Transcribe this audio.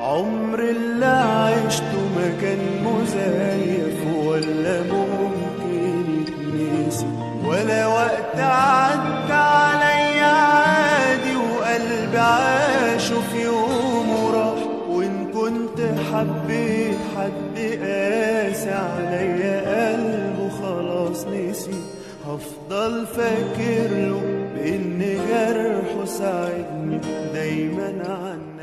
عمر اللي عشته ما كان مزيف ولا ممكن يتنسي ولا وقت عدى عليا عادي وقلبي عاشه في يوم وراح وان كنت حبيت حد قاسي عليا قلبه خلاص نسي هفضل فاكر له بان جرحه ساعدني دايما عني